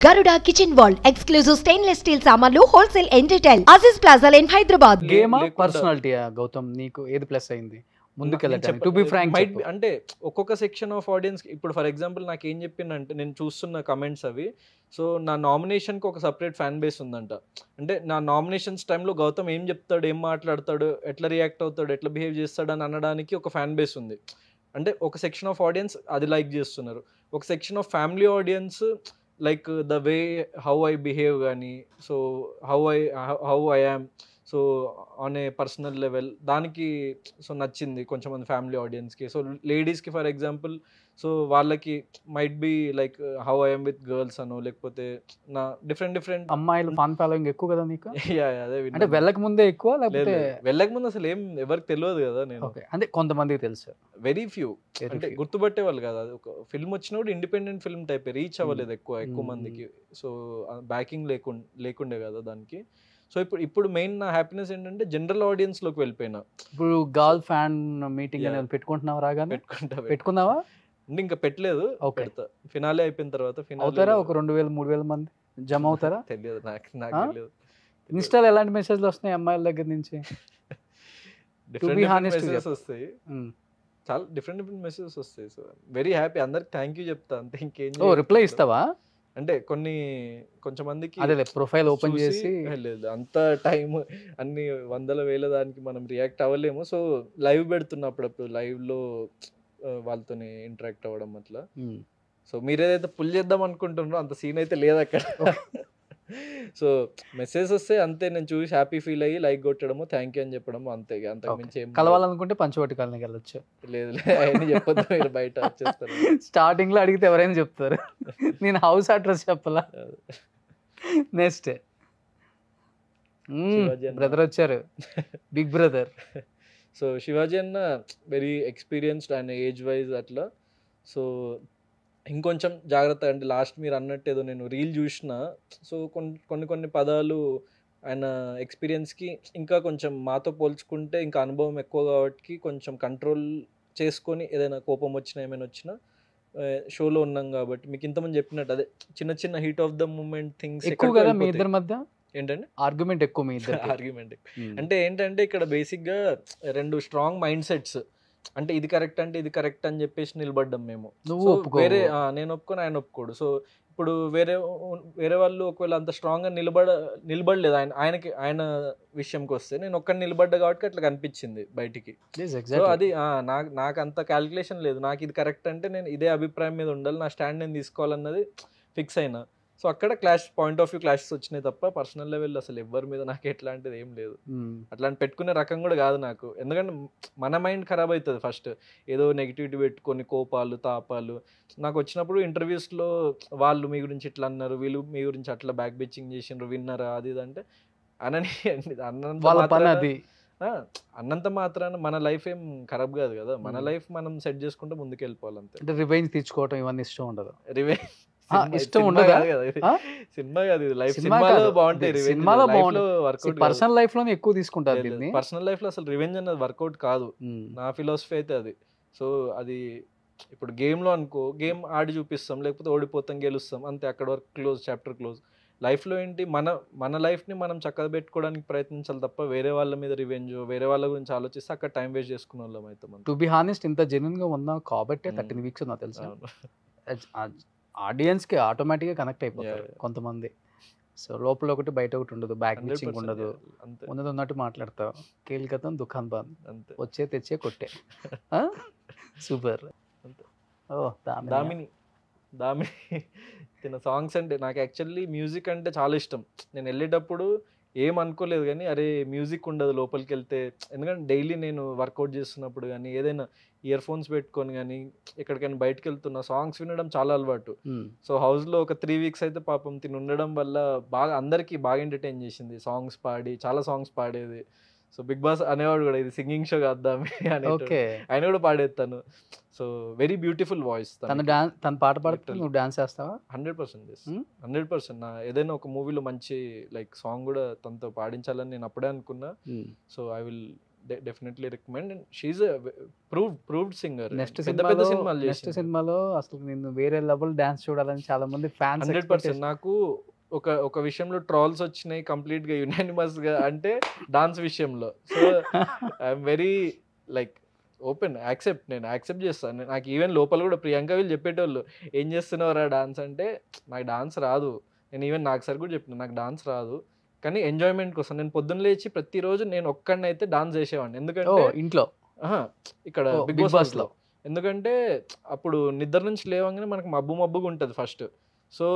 గరుడ kitchen wall exclusive stainless steel సామాన్లు wholesale and retail Aziz plaza in Hyderabad గేమా లేకుండా- పర్సనాలిటీయా గౌతమ్ నీకు ఏది ప్లస్ అయింది ముందుకు నేను వెళ్ళడానికి చెప్ప- to be frank might be- అంటే ఒక్కొక్క సెక్షన్ ఆఫ్ ఆడియన్స్ ఇప్పుడు ఫర్ ఎగ్జాంపుల్ నాకు ఏం చెప్పిందంటే నేను చూస్తున్న కమెంట్స్ అవి సో నా నామినేషన్కి ఒక సపరేట్ ఫ్యాన్ బేస్ ఉందంట అంటే నా నామినేషన్స్ టైంలో గౌతమ్ ఏం చెప్తాడు ఏం మాట్లాడతాడు ఎట్లా రియాక్ట్ అవుతాడు ఎట్లా బిహేవ్ చేస్తాడు అని అనడానికి ఒక ఫ్యాన్ బేస్ ఉంది అంటే ఒక సెక్షన్ ఆఫ్ ఆడియన్స్ అది లైక్ చేస్తున్నారు ఒక section of family audience like the way how I behave కానీ so how I how I am so on a personal level దానికి సో నచ్చింది కొంచెం మంది ఫ్యామిలీ ఆడియన్స్కి సో లేడీస్కి ఫర్ ఎగ్జాంపుల్ సో వాళ్ళకి might be like how I'm with girls అనో లేకపోతే నా డిఫరెంట్ డిఫరెంట్ అమ్మాయిలు ఫాన్ ఫాలోయింగ్ ఎక్కువ కదా నీకు అదే అంటే వెళ్ళక ముందే ఎక్కువ లేదు, లేకపోతే లేదు. వెళ్ళక ముందు అసలు ఏం ఎవరికి తెలియదు కదా నేను ఓకే అంటే కొంతమందికి తెలుసు వెరీ ఫ్యూ Very అంటే few. గుర్తుపట్టే వాళ్ళు కదా అది ఒక ఫిల్మ్ వచ్చినప్పుడు ఇండిపెండెంట్ ఫిల్మ్ టైప్ రీచ్ అవ్వలేదు ఎక్కువ ఎక్కువ Hmm. మందికి సో బ్యాకింగ్ లేకుండా లేకుండే కదా దానికి సో ఇప్పుడు ఇప్పుడు మెయిన్ నా హ్యాపీనెస్ ఏంటంటే జనరల్ ఆడియన్స్ లోకి వెళ్ళిపోయినా ఇప్పుడు గర్ల్ ఫ్యాన్ మీటింగ్ Yeah. అనేది పెట్టుకుంటున్నావా రాగానే పెట్టుకుంటా పెట్టుకున్నావా అంటే ఇంకా పెట్టలేదు Okay. పెడతా ఫినాలే అయిపోయిన తర్వాత finale అవుతారా లో- ఒక రెండు వేలు మూడు వేల మంది జమ అవుతారా తెలియదు నాకు నాకు ఆ? తెలియదు ఇన్స్టాలో ఎలాంటి మెసేజ్లు వస్తున్నాయి అమ్మాయిల దగ్గర నుంచి different be different honest with messages వస్తాయి ఉమ్. చాలా డిఫరెంట్ డిఫరెంట్ మెసేజెస్ వస్తాయి సో వెరీ హ్యాపీ అందరికి థ్యాంక్ యూ చెప్తా అంతే ఇంకేం ఓ చేయను. రిప్లై ఇస్తావా అంటే కొన్ని కొంచెం మందికి అదే ప్రొఫైల్ ఓపెన్ చూసి, చేసి "ఏ, లేదు అంత టైం అన్ని వందల వేల దానికి మనం రియాక్ట్ అవ్వలేము సో లైవ్ పెడుతున్నా అప్పుడప్పుడు లైవ్ లో ఆ, వాళ్ళతోని ఇంటరాక్ట్ అవ్వడం అట్లా ఉమ్. సో మీరు ఏదైతే పుల్ చేద్దాం అనుకుంటున్నారో అంత సీన్ అయితే లేదు అక్కడ సో మెసేజ్ వస్తే అంతే నేను చూసి హ్యాపీ ఫీల్ అయ్యి లైక్ కొట్టడము థ్యాంక్ యూ అని చెప్పడము అంతే ఇక అంతకు Okay. మించి ఏం లేదు. కలవాలనుకుంటే పంచవటి కాలనీకి వెళ్ళొచ్చు లేదు లేదు అవన్నీ చెప్పొద్దు మీరు బయట వచ్చేస్తారు స్టార్టింగ్ లో అడిగితే ఎవరైనా చెప్తారు నేను హౌస్ అడ్రస్ చెప్పలా నెక్స్ట్ శివాజీ అన్న. బ్రదర్ వచ్చారు బిగ్ బ్రదర్ సో శివాజీ అన్న వెరీ ఎక్స్పీరియన్స్డ్ ఆయన ఏజ్ వైజ్ అట్లా సో ఇంకొంచెం జాగ్రత్త అంటే లాస్ట్ మీరు అన్నట్టు ఏదో నేను రీల్ చూసిన సో కొన్ని కొన్ని కొన్ని పదాలు ఆయన ఎక్స్పీరియన్స్కి ఇంకా కొంచెం మాతో పోల్చుకుంటే ఇంకా అనుభవం ఎక్కువ కాబట్టి కొంచెం కంట్రోల్ చేసుకొని ఏదైనా కోపం వచ్చినా ఏమైనా వచ్చినా షోలో ఉన్నాం కాబట్టి మీకు ఇంతమంది చెప్పినట్టు అదే చిన్న చిన్న heat of the moment things ఎక్కువ కదా మీ ఇద్దరి మధ్య ఏంటంటే ఆర్గ్యుమెంట్ ఎక్కువ మీ ఇద్దరు ఆర్గ్యుమెంట్ అంటే ఏంటంటే ఇక్కడ బేసిక్గా రెండు స్ట్రాంగ్ మైండ్ సెట్స్ అంటే ఇది కరెక్ట్ అంటే ఇది కరెక్ట్ అని చెప్పేసి నిలబడ్డాం మేము నువ్వు So, ఒప్పుకోవు. వేరే ఆ, నేను ఒప్పుకొని ఆయన ఒప్పుకోడు సో ఇప్పుడు వేరే వేరే వాళ్ళు ఒకవేళ అంత స్ట్రాంగ్ గా నిలబడ నిలబడలేదు ఆయన ఆయనకి ఆయన విషయంకి వస్తే నేను ఒక్కడిని నిలబడ్డా కాబట్టి అట్లా కనిపించింది బయటికి సో అది ఆ, నాకు నాకు అంత క్యాలిక్యులేషన్ లేదు నాకు ఇది కరెక్ట్ అంటే నేను ఇదే అభిప్రాయం మీద ఉండాలి నా స్టాండ్ నేను తీసుకోవాలన్నది ఫిక్స్ అయినా సో అక్కడ clash point of view clashes వచ్చినాయి తప్ప పర్సనల్ లెవెల్ అసలు ఎవరి మీద నాకు ఎట్లాంటిది ఏం లేదు అట్లాంటి పెట్టుకునే రకం కూడా కాదు నాకు ఎందుకంటే మన మైండ్ ఖరాబ్ అవుతుంది ఫస్ట్ ఏదో నెగిటివిటీ పెట్టుకొని కోపాలు తాపాలు నాకు వచ్చినప్పుడు ఇంటర్వ్యూస్లో వాళ్ళు మీ గురించి ఇట్లా అన్నారు వీళ్ళు మీ గురించి అట్లా బ్యాక్ బిచ్చింగ్ చేసిండ్రు విన్నారా అది ఇది అంటే అనని అన్నంత వాళ్ళ పని మాత్రాన- అది ఆ, అన్నంత మాత్రాన మన లైఫ్ ఏం ఖరాబ్ కాదు కదా మన Hmm. లైఫ్ మనం సెట్ చేసుకుంటే ముందుకు వెళ్ళిపోవాలంతే అంటే రివెంజ్ తీర్చుకోవటం ఇవన్నీ ఇష్టం ఉండదు రివే ఆ, ఇష్టం ఉండదా? ఆ? సినిమా కాదు ఇది లైఫ్ సినిమా సినిమాలో కాదు. బాగుంటాయి ఇది revenge. సినిమాలో Life లో బాగుంటాయి. వర్కౌట్ పర్సనల్ లైఫ్ లోనే ఎక్కువ తీసుకుంటారు దీన్ని పర్సనల్ లైఫ్ లో అసలు రివెంజ్ అన్నది వర్కౌట్ కాదు ఉమ్. నా ఫిలాసఫీ అయితే అది సో అది ఇప్పుడు game లో అనుకో గేమ్ ఆడి చూపిస్తాం లేకపోతే ఓడిపోతాం గెలుస్తాం అంతే అక్కడ వరకు క్లోజ్ చాప్టర్ క్లోజ్ లో ఏంటి మన మన life ని మనం చక్కగా పెట్టుకోవడానికి ప్రయత్నించాలి తప్ప వేరే వాళ్ళ మీద రివెంజ్ వేరే వాళ్ళ గురించి ఆలోచిస్తే అక్కడ టైం వేస్ట్ చేసుకునే వాళ్ళం అయితే మనం టు బి హానెస్ట్ ఇంత జెన్యున్ గా ఉన్నావు కాబట్టి ఉమ్. థర్టీన్ వీక్స్ నాకు తెలుసు అవును. ఆడియన్స్ కి ఆటోమేటిక్ గా కనెక్ట్ అయిపోతారు Yeah, yeah. కొంతమంది సో లోపల ఒకటి బయట ఒకటి ఉండదు బ్యాక్ 100% బిచ్చింగ్ ఉండదు అంతే ఉన్నది ఉన్నట్టు మాట్లాడతావు కేలికతం దుకాన్ బంద్ అంతే వచ్చే తెచ్చే కొట్టే సూపర్ అంతే. ఓ దామిని దామిని దామిని తిన సాంగ్స్ అంటే నాకు యాక్చువల్లీ మ్యూజిక్ అంటే చాలా ఇష్టం నేను వెళ్ళేటప్పుడు ఏం అనుకోలేదు కానీ అరే మ్యూజిక్ ఉండదు లోపలికి వెళ్తే ఎందుకంటే డైలీ నేను వర్కౌట్ చేస్తున్నప్పుడు కానీ ఏదైనా ఇయర్ ఫోన్స్ పెట్టుకొని కానీ ఎక్కడికైనా బయటకు వెళ్తున్నా సాంగ్స్ వినడం చాలా అలవాటు ఉమ్. సో హౌస్లో ఒక త్రీ వీక్స్ అయితే పాపం తిని ఉండడం వల్ల బాగా అందరికీ బాగా ఎంటర్టైన్ చేసింది సాంగ్స్ పాడి చాలా సాంగ్స్ పాడేది సో బిగ్ బాస్ అనేవాడు కూడా ఇది సింగింగ్ షో కాద్దామే అని ఓకే ఆయన కూడా పాడేస్తాను సో వెరీ బ్యూటిఫుల్ వాయిస్ తను డాన్స్ తను పాట పాడితే Literally. నువ్వు డాన్స్ చేస్తావా hundred percent Hmm? Hundred percent నా ఏదైనా ఒక మూవీలో మంచి లైక్ సాంగ్ కూడా తనతో పాడించాలని నేను అప్పుడే అనుకున్నా so I will definitely recommend and she proved proved singer next పెద్ద పెద్ద సినిమాలో సినిమాలు నెక్స్ట్ చేసింది సినిమాలో అసలు నేను వేరే లెవెల్ డాన్స్ చూడాలని చాలా మంది ఫ్యాన్స్ హండ్రెడ్ పర్సెంట్ నాకు ఒక ఒక విషయంలో ట్రాల్స్ వచ్చినాయి కంప్లీట్ గా యునానిమస్ గా అంటే డాన్స్ విషయంలో so I'm very like open accept నేను యాక్సెప్ట్ చేస్తాను నాకు ఈవెన్ లోపల కూడా ప్రియాంక వీళ్ళు చెప్పేటోళ్ళు ఏం చేస్తున్నావురా డాన్స్ అంటే నాకు డాన్స్ రాదు నేను ఈవెన్ నాకు సరి కూడా చెప్పిన నాకు డాన్స్ రాదు కానీ ఎంజాయ్మెంట్ కోసం నేను పొద్దున్న లేచి ప్రతిరోజు నేను ఒక్కడిని అయితే డాన్స్ చేసేవాడిని ఓ ఎందుకంటే ఇంట్లో ఆహా, ఇక్కడ ఓ, బిగ్ Big బాస్ Boss లో లో. ఎందుకంటే అప్పుడు నిద్ర నుంచి లేవగానే మనకు మబ్బు మబ్బుగా ఉంటుంది ఫస్ట్ సో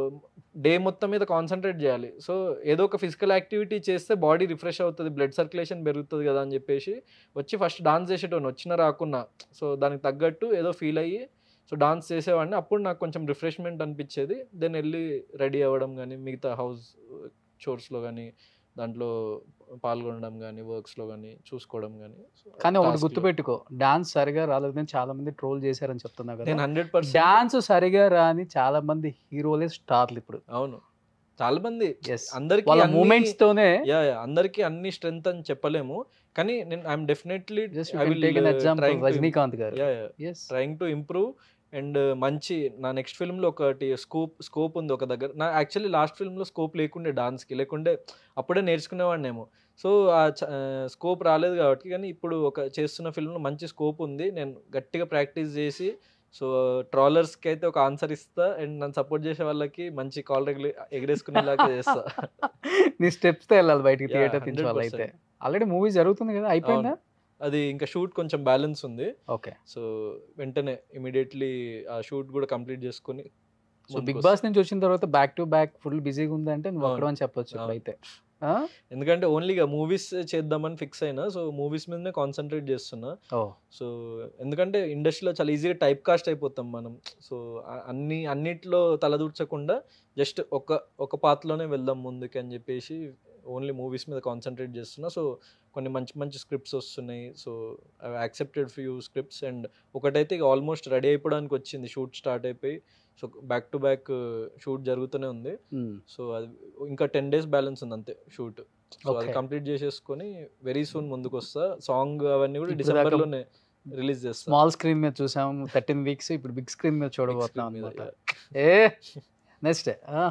డే మొత్తం మీద కాన్సన్ట్రేట్ చేయాలి సో ఏదో ఒక ఫిజికల్ యాక్టివిటీ చేస్తే బాడీ రిఫ్రెష్ అవుతుంది బ్లడ్ సర్క్యులేషన్ పెరుగుతుంది కదా అని చెప్పేసి వచ్చి ఫస్ట్ డాన్స్ చేసేటోని వచ్చిన రాకున్నా సో దానికి తగ్గట్టు ఏదో ఫీల్ అయ్యి సో డాన్స్ చేసేవాడిని అప్పుడు నాకు కొంచెం రిఫ్రెష్మెంట్ అనిపించేది దెన్ వెళ్ళి రెడీ అవ్వడం కానీ మిగతా హౌస్ చోర్స్లో కానీ దాంట్లో పాల్గొనడం కానీ వర్క్స్లో కానీ చూసుకోవడం కానీ కానీ ఒకటి గుర్తుపెట్టుకో డాన్స్ సరిగా రాలేదని చాలా మంది ట్రోల్ చేశారని చెప్తున్నా నేను కదా హండ్రెడ్ పర్సెంట్ డాన్స్ సరిగా రాని చాలా మంది హీరోలే స్టార్లు ఇప్పుడు అవును చాలా మంది ఎస్ అందరికి వాళ్ళ అన్ని- మూమెంట్స్ తోనే యా యా, అందరికి అన్ని స్ట్రెంత్ అని చెప్పలేము కానీ నేను I'm definitely just take an example Rajinikanth garu is trying to improve and మంచి నా నెక్స్ట్ ఫిల్మ్లో ఒకటి స్కోప్ స్కోప్ ఉంది ఒక దగ్గర నా యాక్చువల్లీ లాస్ట్ ఫిల్మ్లో స్కోప్ లేకుండే డాన్స్కి లేకుండే అప్పుడే నేర్చుకునేవాడినేమో సో ఆ స్కోప్ రాలేదు కాబట్టి కానీ ఇప్పుడు ఒక చేస్తున్న ఫిల్మ్లో మంచి స్కోప్ ఉంది నేను గట్టిగా ప్రాక్టీస్ చేసి సో ట్రాలర్స్కి అయితే ఒక ఆన్సర్ ఇస్తా అండ్ నన్ను సపోర్ట్ చేసే వాళ్ళకి మంచి కాల్ ఎగిరే ఎగిరేసుకునేలాగా చేస్తా నీ స్టెప్స్ తో వెళ్ళాలి బయటికి Yeah, థియేటర్ నుంచి 100%. వాళ్ళు అయితే ఆల్రెడీ మూవీ జరుగుతుంది కదా అయిపోయిందా అది ఇంకా షూట్ కొంచెం బ్యాలెన్స్ ఉంది ఓకే సో వెంటనే ఇమీడియట్లీ ఆ షూట్ కూడా కంప్లీట్ చేసుకొని సో బిగ్ ముందుకు బాస్ నుంచి వచ్చిన తర్వాత బ్యాక్ టు బ్యాక్ ఫుల్ బిజీగా ఉందంటే నువ్వు అవును. అక్కడ అని చెప్పొచ్చు అవును. అయితే ఎందుకంటే ఓన్లీగా మూవీస్ చేద్దామని ఫిక్స్ అయినా సో మూవీస్ మీదనే కాన్సన్ట్రేట్ చేస్తున్నా ఓ సో ఎందుకంటే ఇండస్ట్రీలో చాలా ఈజీగా టైప్ కాస్ట్ అయిపోతాం మనం సో అన్ని అన్నిట్లో తలదూర్చకుండా జస్ట్ ఒక ఒక పాత్రలోనే వెళ్దాం ముందుకు అని చెప్పేసి ఓన్లీ మూవీస్ మీద కాన్సన్ట్రేట్ చేస్తున్నా సో కొన్ని మంచి మంచి స్క్రిప్ట్స్ వస్తున్నాయి so I accepted few scripts and ఒకటైతే ఆల్మోస్ట్ రెడీ అయిపోవడానికి వచ్చింది షూట్ స్టార్ట్ అయిపోయి so back to back shoot జరుగుతూనే ఉంది సో అది ఇంకా టెన్ డేస్ బ్యాలెన్స్ ఉంది అంతే షూట్ సో అది Okay. కంప్లీట్ చేసేసుకొని వెరీ సూన్ ముందుకు వస్తా సాంగ్ అవన్నీ కూడా ఇప్పుడు దాకా- డిసెంబర్ లోనే రిలీజ్ చేస్తా స్మాల్ స్క్రీన్ మీద చూసాం థర్టీన్ వీక్స్ ఇప్పుడు బిగ్ స్క్రీన్ మీద చూడబోతున్నాం Big screen మీద, అనమాట a next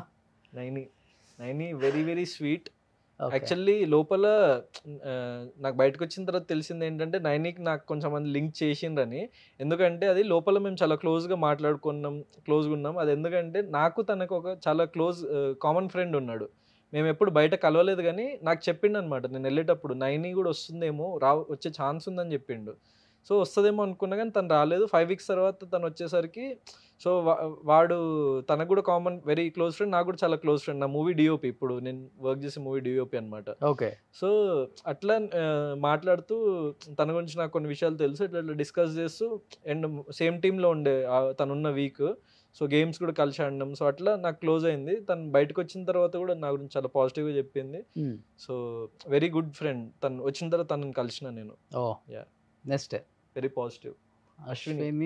Naini Naini very very sweet actually లోపల ఆ, నాకు బయటకు వచ్చిన తర్వాత తెలిసింది ఏంటంటే నైనికి నాకు కొంచెం మంది లింక్ చేసిండ్రని ఎందుకంటే అది లోపల మేము చాలా క్లోజ్గా మాట్లాడుకున్నాం క్లోజ్గా ఉన్నాం అది ఎందుకంటే నాకు తనకు ఒక చాలా క్లోజ్ కామన్ ఫ్రెండ్ ఉన్నాడు మేము ఎప్పుడు బయట కలవలేదు కానీ నాకు చెప్పిండు అనమాట నేను వెళ్ళేటప్పుడు నైని కూడా వస్తుందేమో రా వచ్చే ఛాన్స్ ఉందని చెప్పిండు సో వస్తుందేమో అనుకున్నా కానీ తను రాలేదు ఫైవ్ వీక్స్ తర్వాత తను వచ్చేసరికి సో వాడు తనకు కూడా కామన్ వెరీ క్లోజ్ ఫ్రెండ్ నాకు కూడా చాలా క్లోజ్ ఫ్రెండ్ నా మూవీ డిఓపి ఇప్పుడు నేను వర్క్ చేసే మూవీ డిఓపి అనమాట ఓకే సో అట్లా ఆ, మాట్లాడుతూ తన గురించి నాకు కొన్ని విషయాలు తెలుసు ఇట్లా డిస్కస్ చేస్తూ అండ్ సేమ్ టీంలో ఉండే ఆ, తనున్న వీక్ సో గేమ్స్ కూడా కలిసి ఆడినాం సో అట్లా నాకు క్లోజ్ అయింది తను బయటకు వచ్చిన తర్వాత కూడా నా గురించి చాలా పాజిటివ్గా చెప్పింది సో వెరీ గుడ్ ఫ్రెండ్ తను వచ్చిన తర్వాత తనని కలిసిన నేను oh Yeah. Next very positive Ashwini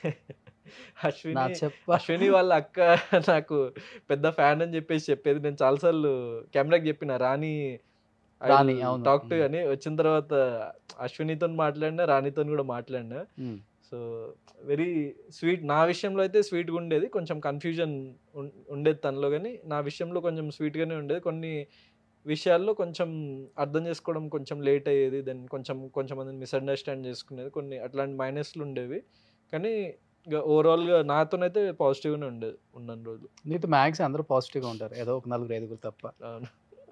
నా అశ్విని చెప్ప అశ్విని వాళ్ళ అక్క నాకు పెద్ద ఫ్యాన్ అని చెప్పేసి చెప్పేది నేను చాలాసార్లు కెమెరాకి చెప్పిన రాణి రాణి, అవును. Talk to Mm. అని వచ్చిన తర్వాత అశ్వినితో మాట్లాడినా రాణితో కూడా మాట్లాడినా మ్మ్. సో వెరీ స్వీట్ నా విషయంలో అయితే స్వీట్గా ఉండేది కొంచెం కన్ఫ్యూజన్ ఉండేది తనలో కానీ నా విషయంలో కొంచెం స్వీట్గానే ఉండేది కొన్ని విషయాల్లో కొంచెం అర్థం చేసుకోవడం కొంచెం లేట్ అయ్యేది దెన్ కొంచెం కొంచెం మందిని మిస్అండర్స్టాండ్ చేసుకునేది కొన్ని అట్లాంటి మైనస్లు ఉండేవి కానీ ఇక ఓవరాల్గా నాతోనైతే పాజిటివ్గానే ఉండేది ఉన్న రోజులు నీతో మ్యాక్స్ అందరూ పాజిటివ్గా ఉంటారు ఏదో ఒక నలుగురు ఐదుగురు తప్ప అవును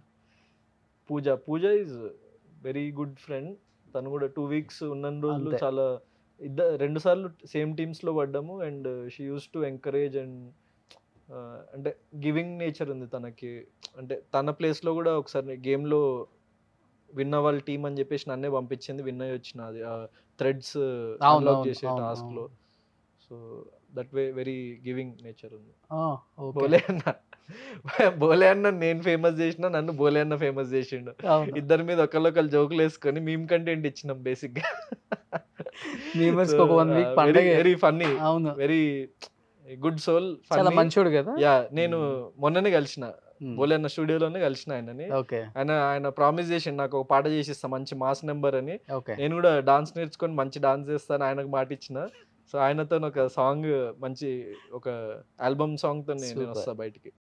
Pooja Pooja is very good friend తను కూడా టూ వీక్స్ ఉన్న రోజులు అంతే. చాలా ఇద్దరు రెండు సార్లు సేమ్ టీమ్స్లో పడ్డాము and she used to encourage and అంటే గివింగ్ నేచర్ ఉంది తనకి అంటే తన ప్లేస్లో కూడా ఒకసారి గేమ్లో విన్న వాళ్ళ టీం అని చెప్పేసి నన్నే పంపించింది విన్ అయ్యి వచ్చిన అది థ్రెడ్స్ అవును, అన్లాక్ అవును, చేసే అవును, టాస్క్లో అవును. So that way very giving nature ఉంది ఆ, ఓకే. బోలే అన్న బోలే అన్న నేను ఫేమస్ చేసిన నన్ను బోలే అన్న ఫేమస్ చేసిండు అవును. ఇద్దరి మీద ఒకళ్ళొకళ్ళు జోకులు వేసుకొని మేము కంటెంట్ ఇచ్చినాం బేసిక్ గా Memers కి ఒక one week పండగే. వెరీ ఫన్నీ అవును వెరీ గుడ్ సోల్ చాలా మంచోడు కదా యా నేను మొన్ననే కలిసిన Hmm. బోలే అన్న స్టూడియోలోనే కలిసిన ఆయనని ఓకే ఆయన ఆయన ప్రామిస్ చేసి నాకు ఒక పాట చేసిస్తా మంచి మాస్ నెంబర్ అని ఓకే నేను కూడా డాన్స్ నేర్చుకొని మంచి డాన్స్ చేస్తాను ఆయనకు మాట ఇచ్చిన సో ఆయనతో ఒక సాంగ్ మంచి ఒక ఆల్బమ్ సాంగ్ తో నేను Super. వస్తా బయటికి